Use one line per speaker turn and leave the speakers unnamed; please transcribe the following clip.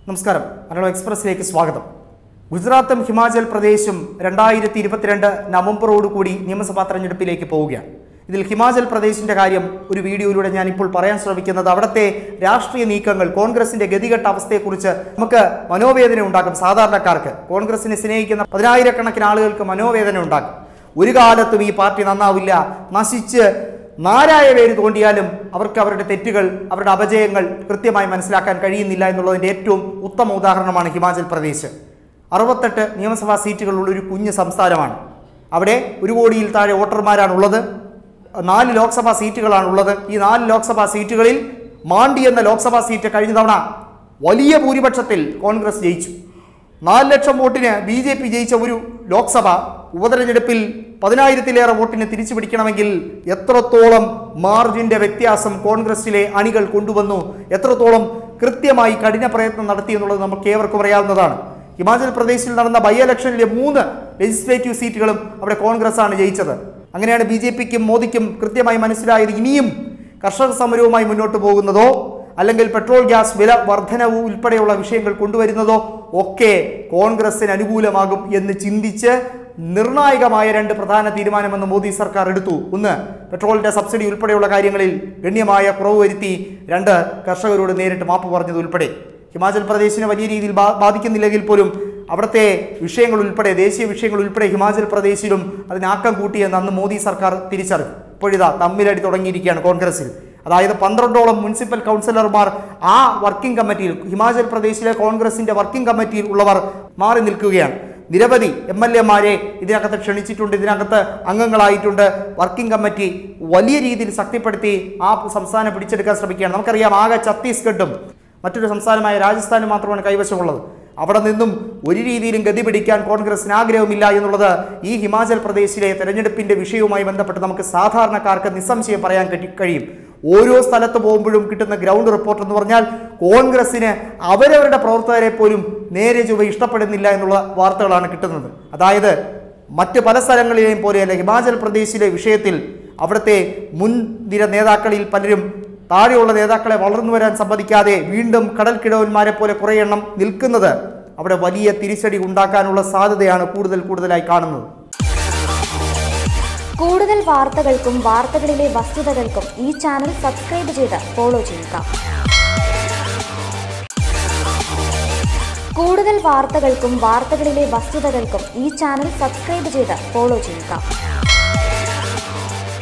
നമസ്കാരം മലയാളം എക്സ്പ്രസിലേക്ക് സ്വാഗതം ഗുജറാത്തും ഹിമാചൽ പ്രദേശും രണ്ടായിരത്തി ഇരുപത്തിരണ്ട് നവംബറോടുകൂടി നിയമസഭാ തെരഞ്ഞെടുപ്പിലേക്ക് പോവുകയാണ് ഇതിൽ ഹിമാചൽ പ്രദേശിന്റെ കാര്യം ഒരു വീഡിയോയിലൂടെ ഞാൻ ഇപ്പോൾ പറയാൻ ശ്രമിക്കുന്നത് അവിടുത്തെ രാഷ്ട്രീയ നീക്കങ്ങൾ കോൺഗ്രസിന്റെ ഗതികെട്ട അവസ്ഥയെക്കുറിച്ച് നമുക്ക് മനോവേദന ഉണ്ടാക്കും സാധാരണക്കാർക്ക് കോൺഗ്രസിനെ സ്നേഹിക്കുന്ന പതിനായിരക്കണക്കിന് ആളുകൾക്ക് മനോവേദന ഉണ്ടാക്കും ഒരു കാലത്തും ഈ പാർട്ടി നന്നാവില്ല നശിച്ച് നാരായ പേര് തോണ്ടിയാലും അവർക്ക് അവരുടെ തെറ്റുകൾ അവരുടെ അപജയങ്ങൾ കൃത്യമായി മനസ്സിലാക്കാൻ കഴിയുന്നില്ല എന്നുള്ളതിൻ്റെ ഏറ്റവും ഉത്തമ ഉദാഹരണമാണ് ഹിമാചൽ പ്രദേശ് അറുപത്തെട്ട് നിയമസഭാ സീറ്റുകളുള്ള ഒരു കുഞ്ഞ് സംസ്ഥാനമാണ് അവിടെ ഒരു കോടിയിൽ താഴെ വോട്ടർമാരാണുള്ളത് നാല് ലോക്സഭാ സീറ്റുകളാണുള്ളത് ഈ നാല് ലോക്സഭാ സീറ്റുകളിൽ മാണ്ടി എന്ന ലോക്സഭാ സീറ്റ് കഴിഞ്ഞ തവണ വലിയ ഭൂരിപക്ഷത്തിൽ കോൺഗ്രസ് ജയിച്ചു നാല് ലക്ഷം വോട്ടിന് ബി ജെ പി ജയിച്ച ഒരു ലോക്സഭ ഉപതെരഞ്ഞെടുപ്പിൽ പതിനായിരത്തിലേറെ വോട്ടിന് തിരിച്ചു പിടിക്കണമെങ്കിൽ എത്രത്തോളം മാർജിന്റെ വ്യത്യാസം കോൺഗ്രസിലെ അണികൾ കൊണ്ടുവന്നു എത്രത്തോളം കൃത്യമായി കഠിന പ്രയത്നം നടത്തി എന്നുള്ളത് നമുക്ക് ഏവർക്കും അറിയാവുന്നതാണ് ഹിമാചൽ പ്രദേശിൽ നടന്ന ബൈ ഇലക്ഷനിലെ മൂന്ന് ലെജിസ്ലേറ്റീവ് സീറ്റുകളും അവിടെ കോൺഗ്രസ് ആണ് ജയിച്ചത് അങ്ങനെയാണ് ബി ജെ പിക്കും മോദിക്കും കൃത്യമായി മനസ്സിലായത് ഇനിയും കർഷക സമരവുമായി മുന്നോട്ട് പോകുന്നതോ അല്ലെങ്കിൽ പെട്രോൾ ഗ്യാസ് വില വർധനവ് ഉൾപ്പെടെയുള്ള വിഷയങ്ങൾ കൊണ്ടുവരുന്നതോ ഒക്കെ കോൺഗ്രസിന് അനുകൂലമാകും എന്ന് ചിന്തിച്ച് നിർണായകമായ രണ്ട് പ്രധാന തീരുമാനമെന്ന് മോദി സർക്കാർ എടുത്തു ഒന്ന് പെട്രോളിന്റെ സബ്സിഡി ഉൾപ്പെടെയുള്ള കാര്യങ്ങളിൽ ഗണ്യമായ കുറവ് വരുത്തി രണ്ട് കർഷകരോട് നേരിട്ട് മാപ്പ് പറഞ്ഞത് ഉൾപ്പെടെ ഹിമാചൽ പ്രദേശിനെ വലിയ രീതിയിൽ ബാ- ബാധിക്കുന്നില്ലെങ്കിൽ പോലും അവിടുത്തെ വിഷയങ്ങൾ ഉൾപ്പെടെ ദേശീയ വിഷയങ്ങൾ ഉൾപ്പെടെ ഹിമാചൽ പ്രദേശിലും അതിനാക്കം കൂട്ടിയെന്ന് അന്ന് മോദി സർക്കാർ തിരിച്ചറിഞ്ഞു ഇപ്പോഴിതാ തമ്മിലടി തുടങ്ങിയിരിക്കുകയാണ് കോൺഗ്രസിൽ അതായത് പന്ത്രണ്ടോളം മുനിസിപ്പൽ കൗൺസിലർമാർ ആ വർക്കിംഗ് കമ്മിറ്റിയിൽ ഹിമാചൽ പ്രദേശിലെ കോൺഗ്രസിന്റെ വർക്കിംഗ് കമ്മിറ്റിയിൽ ഉള്ളവർ മാറി നിൽക്കുകയാണ് നിരവധി എം എൽ എമാരെ ഇതിനകത്ത് ക്ഷണിച്ചിട്ടുണ്ട് ഇതിനകത്ത് അംഗങ്ങളായിട്ടുണ്ട് വർക്കിംഗ് കമ്മിറ്റി വലിയ രീതിയിൽ ശക്തിപ്പെടുത്തി ആ സംസ്ഥാനം പിടിച്ചെടുക്കാൻ ശ്രമിക്കുകയാണ് നമുക്കറിയാം ആകെ ഛത്തീസ്ഗഡും മറ്റൊരു സംസ്ഥാനമായ രാജസ്ഥാനും മാത്രമാണ് കൈവശമുള്ളത് അവിടെ നിന്നും ഒരു രീതിയിലും ഗതി പിടിക്കാൻ കോൺഗ്രസിന് ആഗ്രഹമില്ല എന്നുള്ളത് ഈ ഹിമാചൽ പ്രദേശിലെ തെരഞ്ഞെടുപ്പിന്റെ വിഷയവുമായി ബന്ധപ്പെട്ട് നമുക്ക് സാധാരണക്കാർക്ക് നിസ്സംശയം പറയാൻ കഴി- കഴിയും ഓരോ സ്ഥലത്ത് പോകുമ്പോഴും കിട്ടുന്ന ഗ്രൗണ്ട് റിപ്പോർട്ട് എന്ന് പറഞ്ഞാൽ കോൺഗ്രസിന് അവരവരുടെ പ്രവർത്തകരെ പോലും നേരെ ചൊവ്വ ഇഷ്ടപ്പെടുന്നില്ല എന്നുള്ള വാർത്തകളാണ് കിട്ടുന്നത് അതായത് മറ്റ് പല സ്ഥലങ്ങളിലെയും പോലെയല്ല ഹിമാചൽ പ്രദേശിലെ വിഷയത്തിൽ അവിടുത്തെ മുൻനിര നേതാക്കളിൽ പലരും താഴെയുള്ള നേതാക്കളെ വളർന്നു വരാൻ സമ്മതിക്കാതെ വീണ്ടും കടൽ കിഴവന്മാരെ പോലെ കുറേ എണ്ണം നിൽക്കുന്നത് അവിടെ വലിയ തിരിച്ചടി ഉണ്ടാക്കാനുള്ള സാധ്യതയാണ് കൂടുതൽ കൂടുതലായി കാണുന്നത്
കൂടുതൽ വാർത്തകൾക്കും വാർത്തകളിലെ വസ്തുതകൾക്കും ഈ ചാനൽ സബ്സ്ക്രൈബ് ചെയ്ത് ഫോളോ ചെയ്യുക കൂടുതൽ വാർത്തകൾക്കും വാർത്തകളിലെ വസ്തുതകൾക്കും ഈ ചാനൽ സബ്സ്ക്രൈബ് ചെയ്ത് ഫോളോ ചെയ്യുക